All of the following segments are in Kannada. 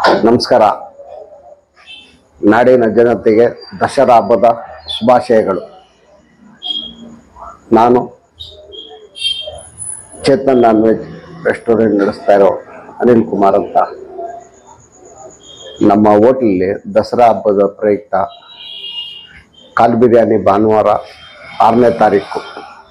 ನಮಸ್ಕಾರ ನಾಡಿನ ಜನತೆಗೆ ದಸರಾ ಹಬ್ಬದ ಶುಭಾಶಯಗಳು ನಾನು ಚೇತನ್ ನಾನ್ ವೆಜ್ ರೆಸ್ಟೋರೆಂಟ್ ನಡೆಸ್ತಾ ಇರೋ ಅನಿಲ್ ಕುಮಾರ್ ಅಂತ ನಮ್ಮ ಹೋಟ್ಲಲ್ಲಿ ದಸರಾ ಹಬ್ಬದ ಪ್ರಯುಕ್ತ ಕಾಲ್ ಬಿರಿಯಾನಿ ಭಾನುವಾರ ಆರನೇ ತಾರೀಕು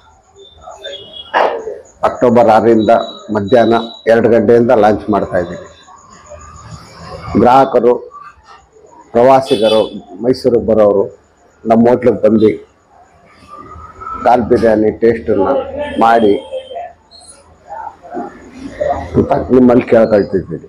ಅಕ್ಟೋಬರ್ ಆರರಿಂದ ಮಧ್ಯಾಹ್ನ ಎರಡು ಗಂಟೆಯಿಂದ ಲಾಂಚ್ ಮಾಡ್ತಾ ಇದ್ದೀವಿ ಗ್ರಾಹಕರು ಪ್ರವಾಸಿಗರು ಮೈಸೂರಿಗೆ ಬರೋರು ನಮ್ಮ ಹೋಟ್ಲಿಗೆ ಬಂದು ಕಾಲ್ ಬಿರಿಯಾನಿ ಟೇಸ್ಟನ್ನು ಮಾಡಿ ಅಂತ ನಿಮ್ಮಲ್ಲಿ ಕೇಳ್ಕೊಳ್ತಿದ್ದೀನಿ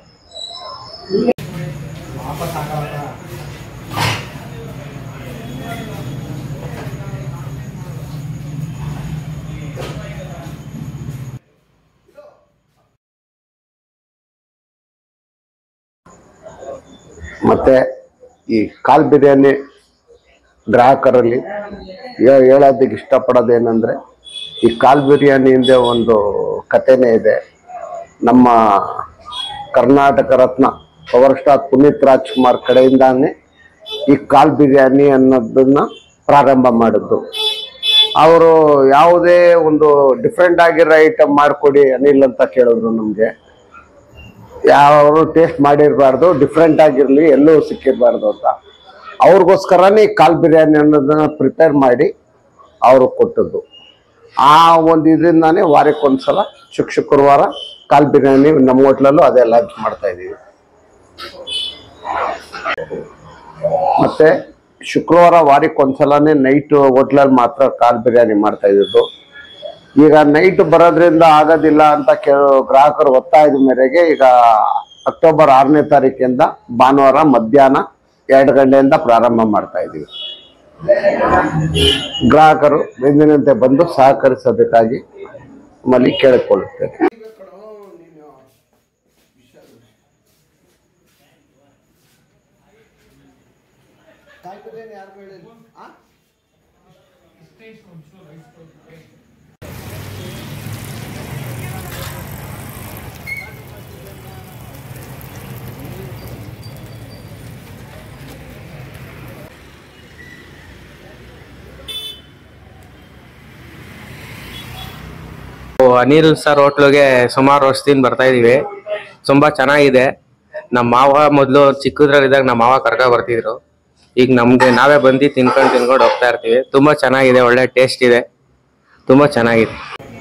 ಮತ್ತೆ ಈ ಕಾಲ್ ಬಿರಿಯಾನಿ ಗ್ರಾಹಕರಲ್ಲಿ ಹೇ- ಹೇಳೋದಕ್ಕೆ ಇಷ್ಟಪಡೋದೇನೆಂದ್ರೆ ಈ ಕಾಲ್ ಬಿರಿಯಾನಿ ಹಿಂದೆ ಒಂದು ಕಥೆನೇ ಇದೆ ನಮ್ಮ ಕರ್ನಾಟಕ ರತ್ನ ಪವರ್ ಸ್ಟಾರ್ ಪುನೀತ್ ರಾಜ್ಕುಮಾರ್ ಕಡೆಯಿಂದಾನೇ ಈ ಕಾಲ್ ಬಿರಿಯಾನಿ ಅನ್ನೋದನ್ನ ಪ್ರಾರಂಭ ಮಾಡಿದ್ದು ಅವರು ಯಾವುದೇ ಒಂದು ಡಿಫ್ರೆಂಟ್ ಆಗಿರೋ ಐಟಮ್ ಮಾಡಿಕೊಡಿ ಅನಿಲ್ ಅಂತ ಕೇಳಿದ್ರು ನಮಗೆ ಯಾವ ಟೇಸ್ಟ್ ಮಾಡಿರಬಾರ್ದು ಡಿಫ್ರೆಂಟ್ ಆಗಿರಲಿ ಎಲ್ಲೂ ಸಿಕ್ಕಿರಬಾರ್ದು ಅಂತ ಅವ್ರಿಗೋಸ್ಕರನೇ ಈ ಕಾಲ್ ಬಿರಿಯಾನಿ ಅನ್ನೋದನ್ನ ಪ್ರಿಪೇರ್ ಮಾಡಿ ಅವರು ಕೊಟ್ಟದ್ದು ಆ ಒಂದು ಇದರಿಂದಾನೇ ವಾರಕ್ಕೊಂದ್ಸಲ ಶುಕ್ ಶುಕ್ರವಾರ ಕಾಲ್ ಬಿರಿಯಾನಿ ನಮ್ಮ ಹೋಟ್ಲಲ್ಲೂ ಅದೇ ಲಾಂಚ್ ಮಾಡ್ತಾ ಇದ್ದೀವಿ ಮತ್ತೆ ಶುಕ್ರವಾರ ವಾರಕ್ಕೊಂದ್ಸಲನೇ ನೈಟ್ ಹೋಟ್ಲಲ್ಲಿ ಮಾತ್ರ ಕಾಲ್ ಬಿರಿಯಾನಿ ಮಾಡ್ತಾ ಇದ್ದು ಈಗ ನೈಟ್ ಬರೋದ್ರಿಂದ ಆಗೋದಿಲ್ಲ ಅಂತ ಕೇಳೋ ಗ್ರಾಹಕರು ಒತ್ತಾಯದ ಮೇರೆಗೆ ಈಗ ಅಕ್ಟೋಬರ್ ಆರನೇ ತಾರೀಕಿಂದ ಭಾನುವಾರ ಮಧ್ಯಾಹ್ನ ಎರಡು ಗಂಟೆಯಿಂದ ಪ್ರಾರಂಭ ಮಾಡ್ತಾ ಇದ್ದೀವಿ ಗ್ರಾಹಕರು ಎಂದಿನಂತೆ ಬಂದು ಸಹಕರಿಸಬೇಕಾಗಿ ನಮ್ಮಲ್ಲಿ ಕೇಳಿಕೊಳ್ಳುತ್ತೇನೆ ಅನಿಲ್ ಸರ್ ಹೋಟ್ಲಿಗೆ ಸುಮಾರು ವರ್ಷದಿಂದ ಬರ್ತಾ ಇದೀವಿ ತುಂಬಾ ಚೆನ್ನಾಗಿದೆ ನಮ್ಮ ಮಾವ ಮೊದಲು ಚಿಕ್ಕದ್ರಲ್ಲಿದ್ದಾಗ ನಮ್ಮ ಮಾವ ಕರ್ಕ ಬರ್ತಿದ್ರು ಈಗ ನಮ್ಗೆ ನಾವೇ ಬಂದು ತಿನ್ಕೊಂಡು ತಿನ್ಕೊಂಡು ಹೋಗ್ತಾ ಇರ್ತೀವಿ ತುಂಬಾ ಚೆನ್ನಾಗಿದೆ ಒಳ್ಳೆ ಟೇಸ್ಟ್ ಇದೆ ತುಂಬಾ ಚೆನ್ನಾಗಿದೆ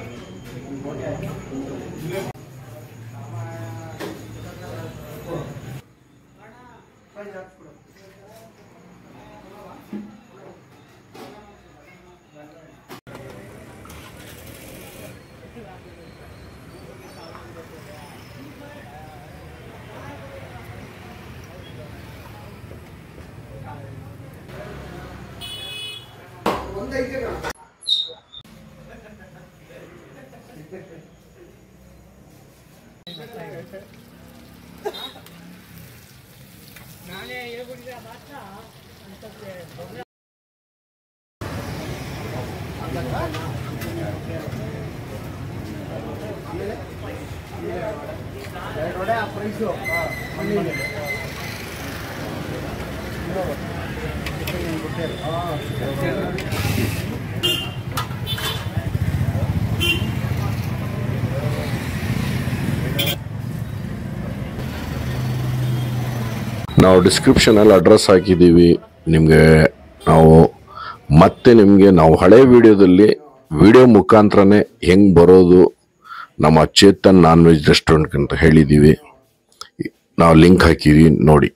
ನಾವು ಡಿಸ್ಕ್ರಿಪ್ಷನಲ್ಲಿ ಅಡ್ರೆಸ್ ಹಾಕಿದ್ದೀವಿ ನಿಮಗೆ ನಾವು ಮತ್ತೆ ನಿಮಗೆ ನಾವು ಹಳೆ ವಿಡಿಯೋದಲ್ಲಿ ವಿಡಿಯೋ ಮುಖಾಂತರನೇ ಹೆಂಗೆ ಬರೋದು ನಮ್ಮ ಚೇತನ್ ನಾನ್ ವೆಜ್ ರೆಸ್ಟೋರೆಂಟ್ ಅಂತ ಹೇಳಿದ್ದೀವಿ ನಾವು ಲಿಂಕ್ ಹಾಕಿದ್ದೀವಿ ನೋಡಿ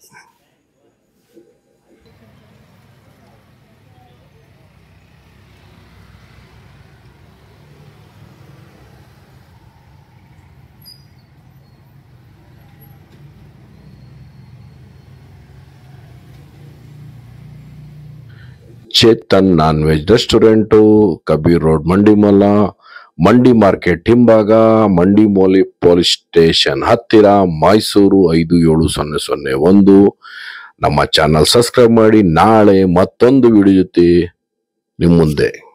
Chetan non veg restaurant Kabir road Mandimalla Mandi market ಹಿಂಭಾಗ ಮಂಡಿ ಮೋಲಿ ಪೊಲೀಸ್ ಸ್ಟೇಷನ್ ಹತ್ತಿರ ಮೈಸೂರು ಐದು ಏಳು ಸೊನ್ನೆ ಸೊನ್ನೆ ಒಂದು ನಮ್ಮ ಚಾನಲ್ ಸಬ್ಸ್ಕ್ರೈಬ್ ಮಾಡಿ ನಾಳೆ ಮತ್ತೊಂದು ವಿಡಿಯೋ ಜೊತೆ ನಿಮ್ಮ ಮುಂದೆ